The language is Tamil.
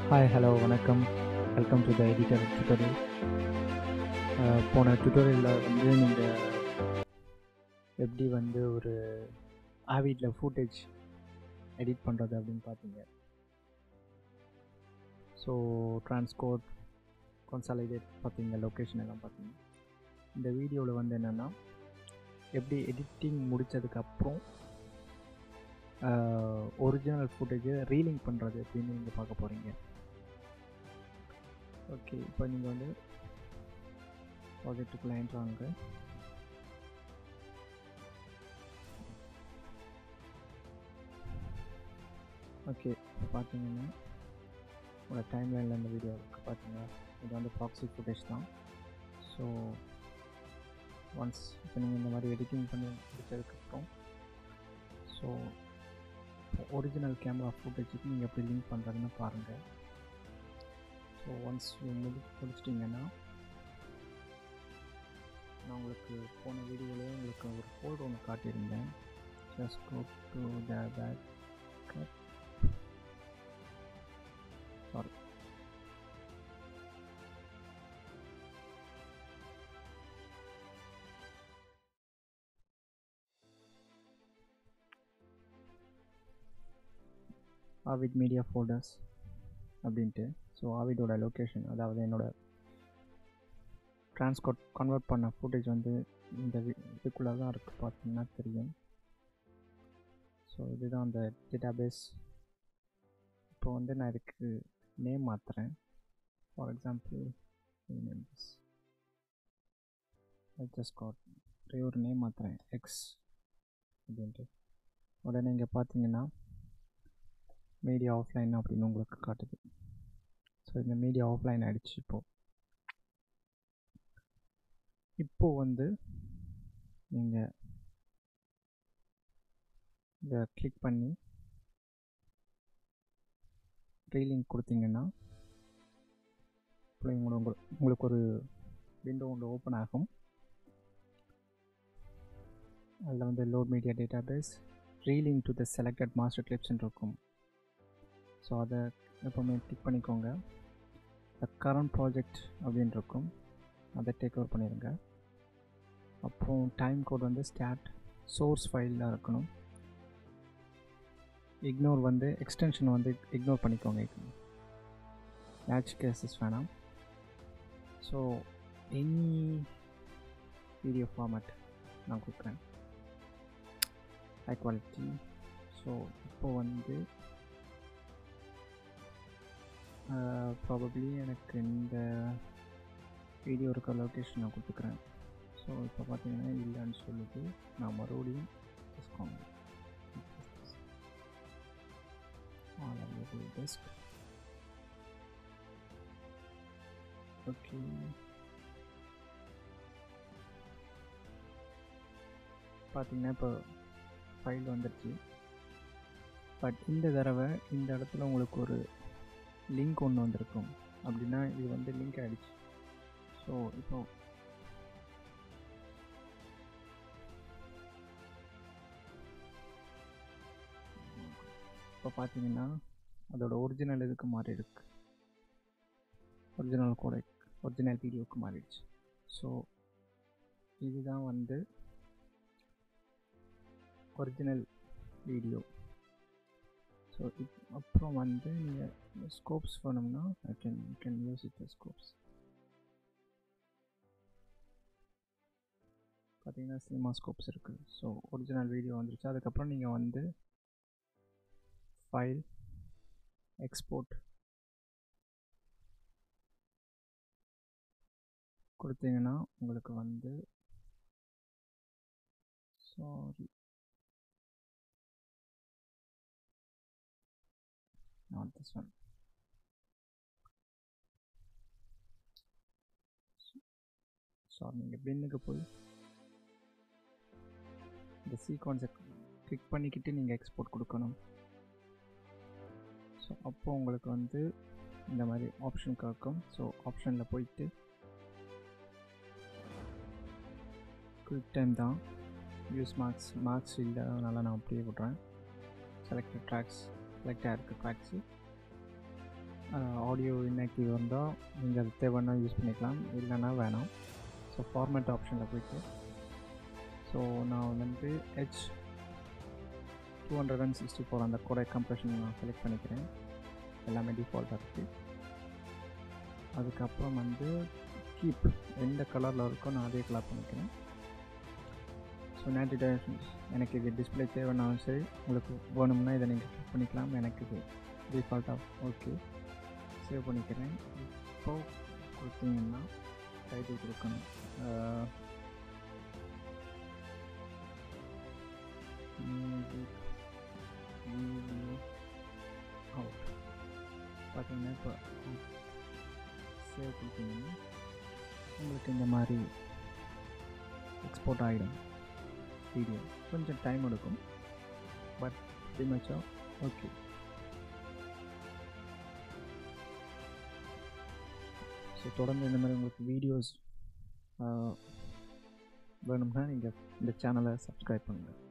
ஹாய் ஹலோ வணக்கம் welcome to the editor tutorial போன டுட்டோரியலில் வந்து நீங்கள் எப்படி வந்து ஒரு ஆவிடில் ஃபுட்டேஜ் எடிட் பண்ணுறது அப்படின்னு பார்த்தீங்க ஸோ ட்ரான்ஸ்கோட் கன்சாலிடேட் பார்த்தீங்க லொக்கேஷன் எல்லாம் பார்த்தீங்க இந்த வீடியோவில் வந்து என்னென்னா எப்படி எடிட்டிங் முடித்ததுக்கப்புறம் ஒரிஜினல் ஃபுட்டேஜை ரீலிங் பண்ணுறது அப்படின்னு நீங்கள் பார்க்க போகிறீங்க ஓகே இப்போ நீங்கள் வந்து ப்ராஜெக்ட்டுக்குள்ளே வாங்க ஓகே இப்போ பார்த்தீங்கன்னா உங்களோட டைம்லைனில் இந்த வீடியோ இருக்குது பார்த்தீங்கன்னா இது வந்து ப்ராக்ஸி ஃபுட்டேஜ் தான் ஸோ ஒன்ஸ் இப்போ நீங்கள் இந்த மாதிரி எடிட்டிங் பண்ணி முடிச்சதுக்கப்புறம் ஸோ ஒரிஜினல் கேமரா ஃபுட்டேஜுக்கு நீங்கள் எப்படி லிங்க் பண்ணுறதுன்னு பாருங்கள் ஸோ ஒன்ஸ் முடி முடிச்சிட்டிங்கன்னா நான் உங்களுக்கு போன வீடியோவில் உங்களுக்கு ஒரு ஃபோல்டர் ஒன்று காட்டியிருந்தேன் just go to the back sorry avid media folders அப்படின்ட்டு ஸோ ஆவிடோட லொக்கேஷன் அதாவது என்னோடய ட்ரான்ஸ்கோட் கன்வெர்ட் பண்ண ஃபுட்டேஜ் வந்து இந்த இதுக்குள்ளே தான் இருக்குது பார்த்தீங்கன்னா தெரியும் ஸோ இதுதான் அந்த டேட்டாபேஸ் இப்போ வந்து நான் இதுக்கு நேம் மாற்றுறேன் ஃபார் எக்ஸாம்பிள் ஜஸ்ட் காட் ஒரே ஒரு நேம் மாற்றுறேன் எக்ஸ் அப்படின்ட்டு உடனே இங்கே பார்த்தீங்கன்னா மீடியா ஆஃப்லைன் அப்படின்னு உங்களுக்கு காட்டுது ஸோ இந்த மீடியா ஆஃப்லைன் ஆகிடுச்சு இப்போது இப்போது வந்து நீங்கள் இதை கிளிக் பண்ணி ரீலிங் கொடுத்தீங்கன்னா இப்போ உங்களுக்கு உங்களுக்கு ஒரு விண்டோ ஒன்று ஓப்பன் ஆகும் அதில் வந்து load media database relink to the selected master கிளிப்ஸ்ன்னு இருக்கும் ஸோ அதை எப்போவுமே கிளிக் பண்ணிக்கோங்க த கரண்ட் ப்ராஜெக்ட் அப்படின்னு இருக்கும் அதை டேக் ஓவர் பண்ணிடுங்க அப்புறம் டைம் கோட் வந்து ஸ்டாட் சோர்ஸ் ஃபைலில் இருக்கணும் இக்னோர் வந்து எக்ஸ்டென்ஷன் வந்து இக்னோர் பண்ணிக்கோங்க மேட்ச் கேசஸ் வேணாம் ஸோ எனி வீடியோ ஃபார்மேட் நான் கொடுக்குறேன் ஹை குவாலிட்டி ஸோ இப்போ வந்து ப்ராபப்ளி எனக்கு இந்த வீடியோ இருக்க லொக்கேஷன் நான் கொடுத்துக்கிறேன் ஸோ இப்போ பார்த்தீங்கன்னா இல்லைன்னு சொல்லுது நான் மறுபடியும் டிஸ்கவுண்ட் டெஸ்க் ஓகே பார்த்தீங்கன்னா இப்போ ஃபைல் வந்துடுச்சு பட் இந்த தடவை இந்த இடத்துல உங்களுக்கு ஒரு லிங்க் ஒன்று வந்திருக்கும் அப்படின்னா இது வந்து லிங்க் ஆகிடுச்சு ஸோ இப்போ இப்போ பார்த்தீங்கன்னா அதோட ஒரிஜினல் இதுக்கு மாறி இருக்கு ஒரிஜினல் கூட ஒரிஜினல் வீடியோவுக்கு மாறிடுச்சு ஸோ இதுதான் வந்து ஒரிஜினல் வீடியோ ஸோ இப் அப்புறம் வந்து நீங்கள் ஸ்கோப்ஸ் வேணும்னா I can you can use it scopes பார்த்தீங்கன்னா சினிமா ஸ்கோப்ஸ் இருக்குது ஸோ ஒரிஜினல் வீடியோ வந்துருச்சு அதுக்கப்புறம் நீங்கள் வந்து ஃபைல் எக்ஸ்போர்ட் கொடுத்தீங்கன்னா உங்களுக்கு வந்து sorry not this one so நீங்கள் பின்னுக்கு போய் இந்த சீக்வன்ஸை கிளிக் பண்ணிக்கிட்டு நீங்கள் எக்ஸ்போர்ட் கொடுக்கணும் ஸோ அப்போது உங்களுக்கு வந்து இந்த மாதிரி ஆப்ஷன் கேட்கும் ஸோ ஆப்ஷனில் போயிட்டு குவிக் டைம் தான் யூஸ் மார்க்ஸ் மார்க்ஸ் இல்லை அதனால் நான் அப்படியே விட்றேன் செலக்டட் ட்ராக்ஸ் செலக்ட் ஆகிருக்கு ட்ராக்ஸு ஆடியோ இன்ஆக்டிவ் இருந்தால் நீங்கள் அது தேவைன்னா யூஸ் பண்ணிக்கலாம் இல்லைன்னா வேணாம் ஸோ ஃபார்மேட் ஆப்ஷனில் போய்ட்டு ஸோ நான் வந்து H two hundred and sixty four அந்த கூட கம்ப்ரெஷன் நான் செலக்ட் பண்ணிக்கிறேன் எல்லாமே டிஃபால்ட்டாக இருக்குது அதுக்கப்புறம் வந்து கீப் எந்த கலரில் இருக்கோ நான் அதே கலர் பண்ணிக்கிறேன் ஸோ நேட்டி டைரக்ஷன்ஸ் எனக்கு இது டிஸ்பிளே தேவைன்னாலும் சரி உங்களுக்கு வேணும்னா இதை நீங்கள் கிளிக் பண்ணிக்கலாம் எனக்கு இது டிஃபால்ட்டாக ஓகே சேவ் பண்ணிக்கிறேன் இப்போ கொடுத்தீங்கன்னா டைட்டில் கொடுக்கணும் மியூசிக் வீடியோ அவுட் பார்த்தீங்கன்னா இப்போ சேவ் கொடுத்தீங்கன்னா உங்களுக்கு இந்த மாதிரி எக்ஸ்போர்ட் ஆகிடும் வீடியோ கொஞ்சம் டைம் எடுக்கும் பட் மச்சா ஓகே ஸோ தொடர்ந்து இந்த மாதிரி உங்களுக்கு வீடியோஸ் வேணும்னா நீங்கள் இந்த சேனலை சப்ஸ்கிரைப் பண்ணுங்கள்